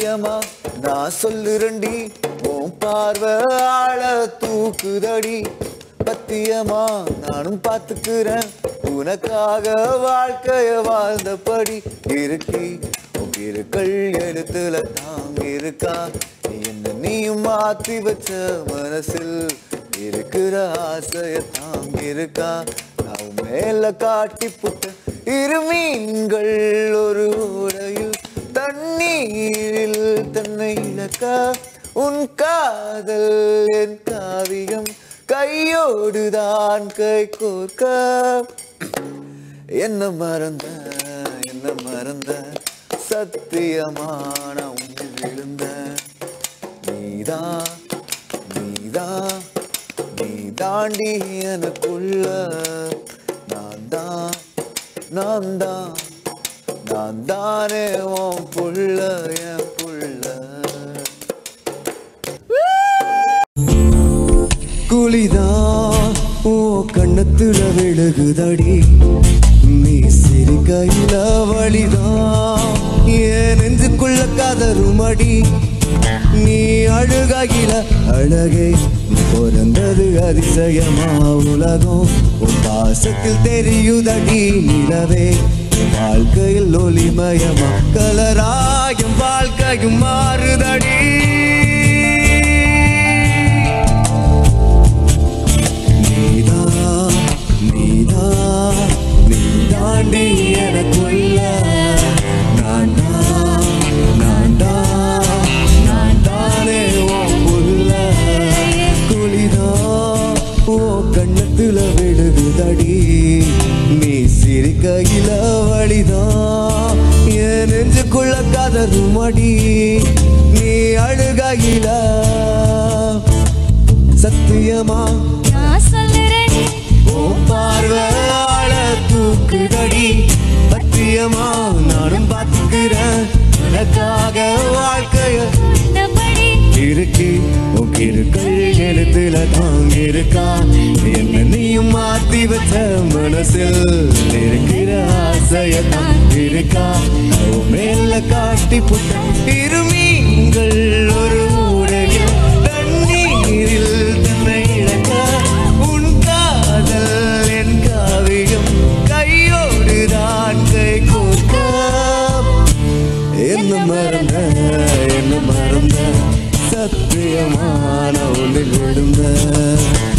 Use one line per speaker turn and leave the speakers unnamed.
சத்தியமா நான் சொல்லுறண்டி உன் பார்வை ஆள தூக்குதடி பத்தியமா நானும் பார்த்துக்கிறேன் உனக்காக வாழ்க்கைய வாழ்ந்தபடி இருக்கி இருக்கள் எழுத்துல தாங்க இருக்கா நீ என்ன நீயும் மாத்தி வச்ச மனசில் இருக்கிற ஆசைய தாங்க இருக்கா நான் உன் மேல காட்டி புட்ட இரு மீன்கள் ஒரு ஓடையில் தண்ணீரில் தன்னை இழக்க உன் காதல் என் காவியம் கையோடுதான் கை கோர்க்க என்ன மறந்த என்ன மறந்த சத்தியமான உன்னில் விழுந்த நீதான் நீதான் நீ தாண்டி எனக்குள்ள நான் தான் நான் தான் நான் தானே உன் புள்ள என் புள்ள குளிதான் ஓ கண்ணத்துல விழுகுதடி நீ சிரிக்கையில வழிதான் என் நெஞ்சுக்குள்ள கதறுமடி நீ அழுகையில அழகே பிறந்தது அதிசயமா உலகம் உன் பாசத்தில் தெரியுதடி நிலவே உன் வாழ்க்கையில் ஒளிமயமா கலராயும் வாழ்க்கையும் மாறுதடி நீதா நீதா நீ தாண்டி எனக்குள்ள நான் தான் நான் தான் நான் தானே உன் புள்ள குளிதா ஓ கண்ணத்துல விழுகுதடி நீ சிரிக்கையில வழிதான் என் நெஞ்சுக்குள்ள கதறுமடி நீ அழுகையில சத்தியமா
நான் சொல்லுறேன்
உன் பார்வையால தூக்குதடி பத்தியமா நானும் பார்த்துக்கிறேன் உனக்காக வாழ்க்கைய
இந்தபடி
இருக்கு உன் இருக்கள் எழுத்துல தாங்க இருக்கா என்ன நீயும் மாத்தி வச்ச மனசில் இருக்கிற ஆசைய தான் இருக்கா உன் மேல காட்டி புட்ட இருமீங்கள் ஒரு ஊடையில் தண்ணீரில் தன்னை இழக்க உன் காதல் என் காவியம் கையோடு தான் கை கோர்க்க என்ன மறந்த என்ன மறந்த சத்தியமான ஒன்றில் விழுந்த